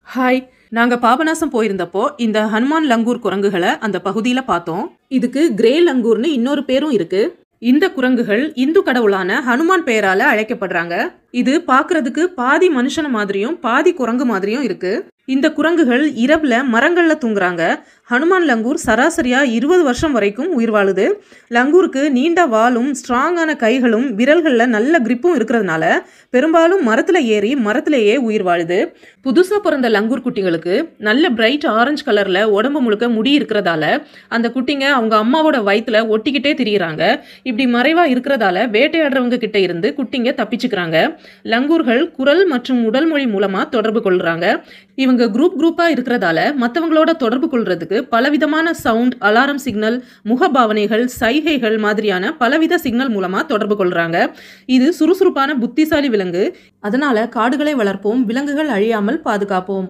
hi நாங்க பாபநாசம் போயிருந்தப்போ இந்த ஹனுமான் லங்கூர் குரங்குகளை அந்த பகுதியில பார்த்தோம் இதுக்கு கிரே லங்கூர்னு இன்னொரு பேரும் இருக்கு இந்த குரங்குகள் இந்து கடவுளான ஹனுமான் பெயரால அழைக்கப்படுறாங்க இது பார்க்கிறதுக்கு பாதி மனுஷன மாதிரியும் பாதி குரங்கு மாதிரியும் இருக்கு இந்த குரங்குகள் இரவுல மரங்கள்ல தூங்குறாங்க ஹனுமான் லங்கூர் சராசரியா இருபது வருஷம் வரைக்கும் உயிர் வாழுது லங்கூருக்கு நீண்ட வாலும் ஸ்ட்ராங்கான கைகளும் விரல்கள்ல நல்ல கிரிப்பும் இருக்கிறதுனால பெரும்பாலும் மரத்துல ஏறி மரத்திலேயே உயிர் வாழுது புதுசா பிறந்த லங்கூர் குட்டிங்களுக்கு நல்ல பிரைட் ஆரஞ்சு கலர்ல உடம்பு முழுக்க முடி இருக்கிறதால அந்த குட்டிங்க அவங்க அம்மாவோட வயித்துல ஒட்டிக்கிட்டே திரியிறாங்க இப்படி மறைவா இருக்கிறதால வேட்டையாடுறவங்க கிட்ட இருந்து குட்டிங்க தப்பிச்சுக்கிறாங்க லங்கூர்கள் குரல் மற்றும் உடல் மொழி மூலமா தொடர்பு கொள்றாங்க இவங்க குரூப் குரூப்பா இருக்கிறதால மற்றவங்களோட தொடர்பு கொள்றதுக்கு பலவிதமான சவுண்ட் அலாரம் சிக்னல் முகபாவனைகள் சைகைகள் மாதிரியான பலவித சிக்னல் மூலமா தொடர்பு கொள்றாங்க இது சுறுசுறுப்பான புத்திசாலி விலங்கு அதனால காடுகளை வளர்ப்போம் விலங்குகள் அழியாமல் பாதுகாப்போம்